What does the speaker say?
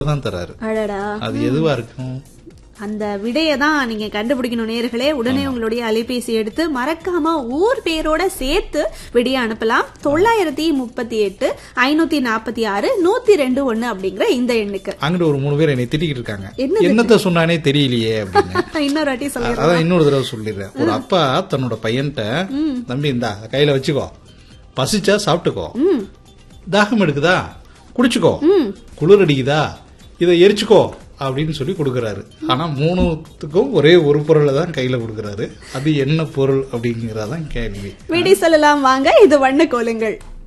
தான் தராரு அடடா அது எதுவா இருக்கும் அந்த விடையை தான் நீங்க கண்டுபிடிக்கணும் நேர்களே உடனே உங்களுடைய அலைபேசி எடுத்து மறக்காம ஊர் பேரோட சேர்த்து விடையை அனுப்பலாம் தொள்ளாயிரத்தி முப்பத்தி எட்டு ஐநூத்தி நாற்பத்தி ஆறு நூத்தி ரெண்டு ஒண்ணு அப்படிங்கிற இந்த எண்ணுக்கு அங்கிட்டு ஒரு மூணு பேர் என்னை திட்டிக்கிட்டு இருக்காங்க என்னது? என்னத்த சொன்னானே தெரியலையே அப்படின்னு இன்னொரு வாட்டி சொல்லிடுறேன் அதான் இன்னொரு தடவை சொல்லிடுறேன் ஒரு அப்பா தன்னோட பையன்கிட்ட தம்பி இந்தா கையில வச்சுக்கோ பசிச்சா சாப்பிட்டுக்கோ ம் தாகம் எடுக்குதா குடிச்சுக்கோ குளிர் அடிக்குதா இதை எரிச்சுக்கோ அப்படின்னு சொல்லி கொடுக்கறாரு ஆனா மூணுத்துக்கும் ஒரே ஒரு பொருளை தான் கையில கொடுக்கறாரு அது என்ன பொருள் அப்படிங்கறதான் கேள்வி விடை சொல்லலாம் வாங்க இது வண்ண கோலுங்கள்